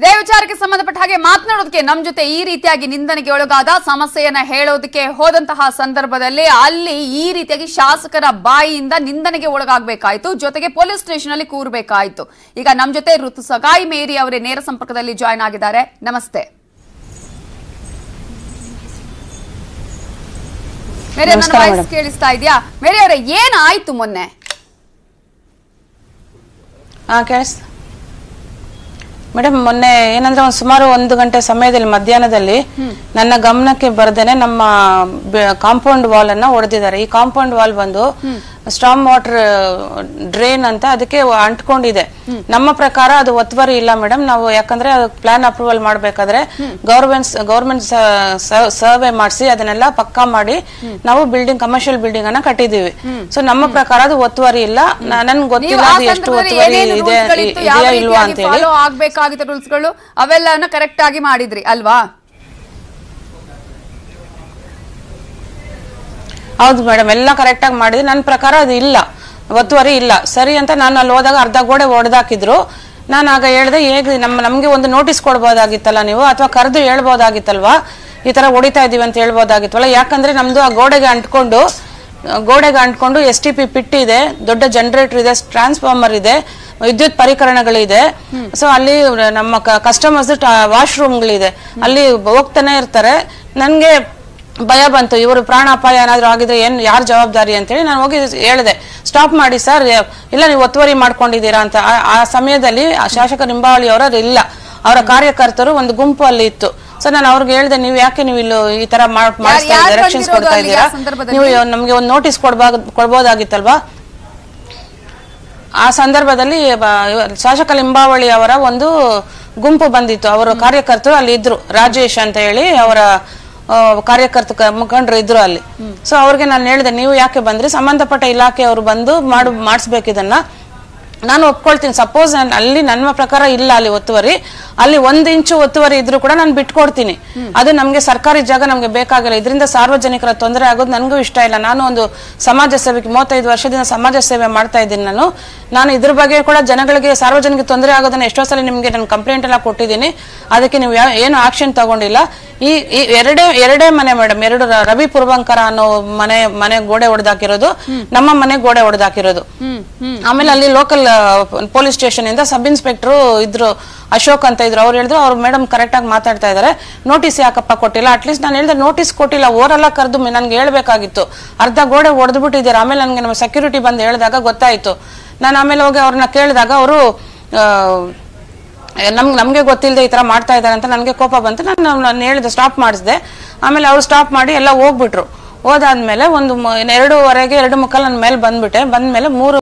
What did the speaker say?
ಇದೇ ವಿಚಾರಕ್ಕೆ ಸಂಬಂಧಪಟ್ಟ ಹಾಗೆ ಮಾತನಾಡೋದಕ್ಕೆ ನಮ್ ಜೊತೆ ಈ ರೀತಿಯಾಗಿ ನಿಂದನೆಗೆ ಒಳಗಾದ ಸಮಸ್ಯೆಯನ್ನ ಹೇಳೋದಕ್ಕೆ ಹೋದಂತಹ ಸಂದರ್ಭದಲ್ಲಿ ಅಲ್ಲಿ ಈ ರೀತಿಯಾಗಿ ಶಾಸಕರ ಬಾಯಿಯಿಂದ ನಿಂದನೆಗೆ ಒಳಗಾಗಬೇಕಾಯ್ತು ಜೊತೆಗೆ ಪೊಲೀಸ್ ಸ್ಟೇಷನ್ ಅಲ್ಲಿ ಕೂರಬೇಕಾಯ್ತು ಈಗ ನಮ್ ಜೊತೆ ಋತು ಸಗಾಯಿ ಮೇರಿ ಅವರೇ ನೇರ ಸಂಪರ್ಕದಲ್ಲಿ ಜಾಯ್ನ್ ಆಗಿದ್ದಾರೆ ನಮಸ್ತೆ ಮೇರಿ ನನ್ನ ನಮಸ್ಕಾರ ವಾಯ್ಸ್ madam. ಕೇಳಿಸ್ತಾ ಇದೆಯಾ ಮೇರಿ ಅವರೇ ಏನಾಯ್ತು ಮೊನ್ನೆ ಹಾ ಕೇಳಿಸ್ ಮೇಡಮ್ ಮೊನ್ನೆ ಏನಂದ್ರೆ ಒಂದು ಸುಮಾರು ಒಂದು ಗಂಟೆ ಸಮಯದಲ್ಲಿ ಮಧ್ಯಾಹ್ನದಲ್ಲಿ ನನ್ನ ಗಮನಕ್ಕೆ ಬರ್ದೇನೆ ನಮ್ಮ ಕಾಂಪೌಂಡ್ ವಾಲ್ ಅನ್ನ ಹೊಡೆದಿದ್ದಾರೆ ಈ ಕಾಂಪೌಂಡ್ ವಾಲ್ ಬಂದು ಸ್ಟಾಮ್ ವಾಟರ್ ಡ್ರೈನ್ ಅಂತ ಅದಕ್ಕೆ ಅಂಟ್ಕೊಂಡಿದೆ ನಮ್ಮ ಪ್ರಕಾರ ಅದು ಒತ್ತುವರಿ ಇಲ್ಲ ಮೇಡಮ್ ನಾವು ಯಾಕಂದ್ರೆ ಪ್ಲಾನ್ ಅಪ್ರೂವಲ್ ಮಾಡ್ಬೇಕಾದ್ರೆ ಗೌರ್ಮೆಂಟ್ ಗೌರ್ಮೆಂಟ್ ಸರ್ವೆ ಮಾಡಿಸಿ ಅದನ್ನೆಲ್ಲ ಪಕ್ಕಾ ಮಾಡಿ ನಾವು ಬಿಲ್ಡಿಂಗ್ ಕಮರ್ಷಿಯಲ್ ಬಿಲ್ಡಿಂಗ್ ಅನ್ನ ಕಟ್ಟಿದೀವಿ ಸೊ ನಮ್ಮ ಪ್ರಕಾರ ಅದು ಒತ್ತುವರಿ ಇಲ್ಲ ನನ್ಗೆ ನೀವು ಗೊತ್ತಿಲ್ಲ ಆ ಅದು ಎಷ್ಟು ಸಂದರ್ಭದಲ್ಲಿ ಒತ್ತುವರಿ ಏನೇನು ಇದೆ ರೂಲ್ಸ್ಗಳಿತ್ತು ಯಾವ ಇದೆಯಾ ಇಲ್ವಾ ರೀತಿಯಾಗಿ ಅಂತ ಹೇಳಿ ಫಾಲೋ ಆಗ್ಬೇಕಾಗಿದ್ದ ರೂಲ್ಸ್ಗಳು ಅವೆಲ್ಲವನ್ನ ಕರೆಕ್ಟ್ ಆಗಿ ಮಾಡಿದ್ರಿ ಅಲ್ವಾ ಹೌದು ಮೇಡಮ್ ಎಲ್ಲ ಕರೆಕ್ಟ್ ಆಗಿ ಮಾಡಿದ್ವಿ ನನ್ನ ಪ್ರಕಾರ ಅದು ಇಲ್ಲ ಒತ್ತುವರಿ ಇಲ್ಲ ಸರಿ ಅಂತ ನಾನು ಅಲ್ಲಿ ಹೋದಾಗ ಅರ್ಧ ಗೋಡೆ ಹೊಡೆದಾಕಿದ್ರು ನಾನು ಆಗ ಹೇಳ್ದೆ ಹೇಗೆ ನಮ್ಮ ನಮಗೆ ಒಂದು ನೋಟಿಸ್ ಕೊಡ್ಬೋದಾಗಿತ್ತಲ್ಲ ನೀವು ಅಥವಾ ಕರೆದು ಹೇಳ್ಬೋದಾಗಿತ್ತಲ್ವಾ ಈ ತರ ಹೊಡಿತಾ ಇದೀವಿ ಅಂತ ಹೇಳ್ಬೋದಾಗಿತ್ತಲ್ಲ ಯಾಕಂದ್ರೆ ನಮ್ದು ಆ ಗೋಡೆಗೆ ಅಂಟ್ಕೊಂಡು ಆ, ಗೋಡೆಗೆ ಅಂಟ್ಕೊಂಡು ಎಸ್ ಟಿ ಪಿ ಪಿಟ್ ಇದೆ ದೊಡ್ಡ ಜನರೇಟರ್ ಇದೆ ಟ್ರಾನ್ಸ್ಫಾರ್ಮರ್ ಇದೆ ವಿದ್ಯುತ್ ಪರಿಕರಣಗಳಿದೆ ಸೊ ಅಲ್ಲಿ ನಮ್ಮ ಕಸ್ಟಮರ್ಸ್ ವಾಶ್ರೂಮ್ಗಳಿದೆ ಅಲ್ಲಿ ಹೋಗ್ತಾನೆ ಇರ್ತಾರೆ ನನಗೆ ಭಯ ಬಂತು ಇವರು ಪ್ರಾಣಾಪಾಯ ಏನಾದ್ರು ಆಗಿದ್ರೆ ಏನ್ ಯಾರು ಜವಾಬ್ದಾರಿ ಅಂತೇಳಿ ನಾನು ಹೋಗಿ ಹೇಳಿದೆ ಸ್ಟಾಪ್ ಮಾಡಿ ಸರ್ ಇಲ್ಲ ನೀವು ಒತ್ತುವರಿ ಮಾಡ್ಕೊಂಡಿದ್ದೀರಾ ಅಂತ ಆ- ಆ ಸಮಯದಲ್ಲಿ ಆ ಶಾಸಕ ನಿಂಬಾವಳಿ ಅವರ ಇಲ್ಲ ಅವರ ಕಾರ್ಯಕರ್ತರು ಒಂದು ಗುಂಪು ಅಲ್ಲಿ ಇತ್ತು ಸೊ ನಾನು ಅವ್ರಿಗೆ ಹೇಳಿದೆ ನೀವು ಯಾಕೆ ನೀವು ಇಲ್ಲಿ ಈ ತರ ಮಾಡ್- ಮಾಡಿಸ್ತಾ ಯಾರ್ ಡೈರೆಕ್ಷನ್ಸ್ ಬಂದಿರೋದು ಕೊಡ್ತಾ ಅಲ್ಲಿಗೆ ಇದ್ದೀರಾ ಆ ಸಂದರ್ಭದಲ್ಲಿ? ನೀವು ನಮ್ಗೆ ಒಂದು ನೋಟಿಸ್ ಕೊಡ್ಬಾಗ ಕೊಡ್ಬೋದಾಗಿತ್ತಲ್ವಾ ಆ ಸಂದರ್ಭದಲ್ಲಿ ಬ- ಇವ- ಶಾಸಕ ಲಿಂಬಾವಳಿ ಅವರ ಒಂದು ಗುಂಪು ಬಂದಿತ್ತು ಅವರ ಕಾರ್ಯಕರ್ತರು ಅಲ್ಲಿ ಇದ್ರು ರಾಜೇಶ್ ಅಂತ ಹೇಳಿ ಅವರ ಆ, ಕಾರ್ಯಕರ್ತ ಕ- ಮುಖಂಡರು ಇದ್ರು ಅಲ್ಲಿ ಸೊ ಅವ್ರಿಗೆ ನಾನು ಹೇಳಿದೆ ನೀವು ಯಾಕೆ ಬಂದ್ರಿ ಸಂಬಂಧಪಟ್ಟ ಇಲಾಖೆಯವರು ಬಂದು ಮಾಡು ಮಾಡಿಸ್ಬೇಕು ಇದನ್ನ ನಾನು ಒಪ್ಕೊಳ್ತೀನಿ ಸಪೋಸ್ ಅಲ್ಲಿ ನನ್ನ ಪ್ರಕಾರ ಇಲ್ಲ ಅಲ್ಲಿ ಒತ್ತುವರಿ ಅಲ್ಲಿ ಒಂದ್ ಇಂಚು ಒತ್ತುವರಿ ಇದ್ರೂ ಕೂಡ ನಾನು ಬಿಟ್ಕೊಡ್ತೀನಿ ಅದು ನಮ್ಗೆ ಸರ್ಕಾರಿ ಜಾಗ ನಮ್ಗೆ ಬೇಕಾಗಿಲ್ಲ ಇದರಿಂದ ಸಾರ್ವಜನಿಕರ ತೊಂದರೆ ಆಗೋದು ನನಗೂ ಇಷ್ಟ ಇಲ್ಲ ನಾನು ಒಂದು ಸಮಾಜ ಸೇವೆಗೆ ಮೂವತ್ತೈದು ವರ್ಷದಿಂದ ಸಮಾಜ ಸೇವೆ ಮಾಡ್ತಾ ಇದ್ದೀನಿ ನಾನು ನಾನು ಇದ್ರ ಬಗ್ಗೆ ಕೂಡ ಜನಗಳಿಗೆ ಸಾರ್ವಜನಿಕ ತೊಂದರೆ ಆಗೋದನ್ನ ಎಷ್ಟೋ ಸಲ ನಿಮ್ಗೆ ನಾನು ಕಂಪ್ಲೇಂಟ್ ಎಲ್ಲ ಕೊಟ್ಟಿದ್ದೀನಿ ಅದಕ್ಕೆ ನೀವು ಯಾವ ಏನು ಆಕ್ಷನ್ ತಗೊಂಡಿಲ್ಲ ಈ ಈ ಎರಡೇ ಎರಡೇ ಮನೆ ಮೇಡಮ್ ಎರಡು ರ- ರವಿ ಪುರ್ವಂಕರ ಅನ್ನೋ ಮನೆ ಮನೆ ಗೋಡೆ ಹೊಡೆದಾಕಿರೋದು ನಮ್ಮ ಮನೆ ಗೋಡೆ ಹೊಡೆದಾಕಿರೋದು ಆಮೇಲೆ ಅಲ್ಲಿ ಲೋಕಲ್ ಪೊಲೀಸ್ ಸ್ಟೇಷನ್ ಇಂದ ಸಬ್ ಇನ್ಸ್ಪೆಕ್ಟರ್ ಇದ್ರು ಅಶೋಕ್ ಅಂತ ಇದ್ರು ಅವ್ರು ಹೇಳಿದ್ರು ಅವ್ರು ಮೇಡಮ್ ಕರೆಕ್ಟ್ ಆಗಿ ಮಾತಾಡ್ತಾ ಇದಾರೆ ನೋಟಿಸ್ ಯಾಕಪ್ಪ ಕೊಟ್ಟಿಲ್ಲ ಅಟ್ಲೀಸ್ಟ್ ನಾನು ಹೇಳಿದೆ ನೋಟಿಸ್ ಕೊಟ್ಟಿಲ್ಲ ಓರೆಲ್ಲ ಕರೆದು ನನ್ಗೆ ಹೇಳ್ಬೇಕಾಗಿತ್ತು ಅರ್ಧ ಗೋಡೆ ಹೊಡೆದು ಬಿಟ್ಟಿದ್ದೀರಾ ಆಮೇಲೆ ನನಗೆ ನಮ್ಮ ಸೆಕ್ಯೂರಿಟಿ ಬಂದು ಹೇಳಿದಾಗ ಗೊತ್ತಾಯ್ತು ನಾನು ಆಮೇಲೆ ಹೋಗಿ ಅವ್ರನ್ನ ಕೇಳಿದಾಗ ಅವರು ನಮ್ಗೆ ನಮಗೆ ಗೊತ್ತಿಲ್ಲದೆ ಈ ತರ ಮಾಡ್ತಾ ಇದ್ದಾರೆ ಅಂತ ನನಗೆ ಕೋಪ ಬಂತು ನಾನು ನಾನು ಹೇಳಿದೆ ಸ್ಟಾಪ್ ಮಾಡಿಸಿದೆ ಆಮೇಲೆ ಅವ್ರು ಸ್ಟಾಪ್ ಮಾಡಿ ಎಲ್ಲ ಹೋಗ್ಬಿಟ್ರು ಹೋದಾದ್ಮೇಲೆ ಒಂದು ಮ- ಎರಡೂವರೆಗೆ ಎರಡು ಮುಕ್ಕಲ್ ನನ್ನ ಮೇಲೆ ಬಂದ್ಬಿಟ್ಟೆ ಬಂದ್ಮೇಲೆ ಮೂರು